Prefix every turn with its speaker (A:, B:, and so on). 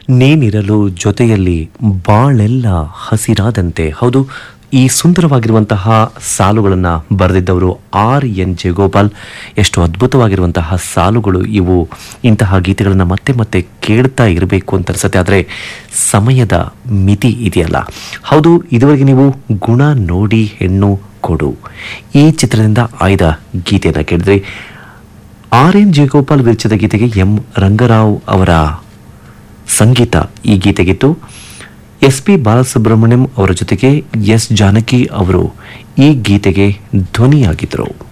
A: ನೀನಿರಲು ಜೊತೆಯಲ್ಲಿ ಬಾಳೆಲ್ಲ ಹಸಿರಾದಂತೆ ಹೌದು ಈ ಸುಂದರವಾಗಿರುವಂತಹ ಸಾಲುಗಳನ್ನು ಬರೆದಿದ್ದವರು ಆರ್ ಎನ್ ಜಯಗೋಪಾಲ್ ಎಷ್ಟು ಅದ್ಭುತವಾಗಿರುವಂತಹ ಸಾಲುಗಳು ಇವು ಇಂತಹ ಗೀತೆಗಳನ್ನು ಮತ್ತೆ ಮತ್ತೆ ಕೇಳ್ತಾ ಇರಬೇಕು ಅಂತ ಅನ್ಸುತ್ತೆ ಆದರೆ ಸಮಯದ ಮಿತಿ ಇದೆಯಲ್ಲ ಹೌದು ಇದುವರೆಗೆ ನೀವು ಗುಣ ನೋಡಿ ಹೆಣ್ಣು ಕೊಡು ಈ ಚಿತ್ರದಿಂದ ಆಯ್ದ ಗೀತೆಯನ್ನು ಕೇಳಿದ್ರಿ ಆರ್ ಎನ್ ಜಯಗೋಪಾಲ್ ವಿರಚಿತ ಗೀತೆಗೆ ಎಂ ರಂಗರಾವ್ ಅವರ ಸಂಗೀತ ಈ ಗೀತೆಗಿತ್ತು ಎಸ್ ಪಿ ಬಾಲಸುಬ್ರಹ್ಮಣ್ಯಂ ಅವರ ಜೊತೆಗೆ ಎಸ್ ಜಾನಕಿ ಅವರು ಈ ಗೀತೆಗೆ ಧ್ವನಿಯಾಗಿದ್ದರು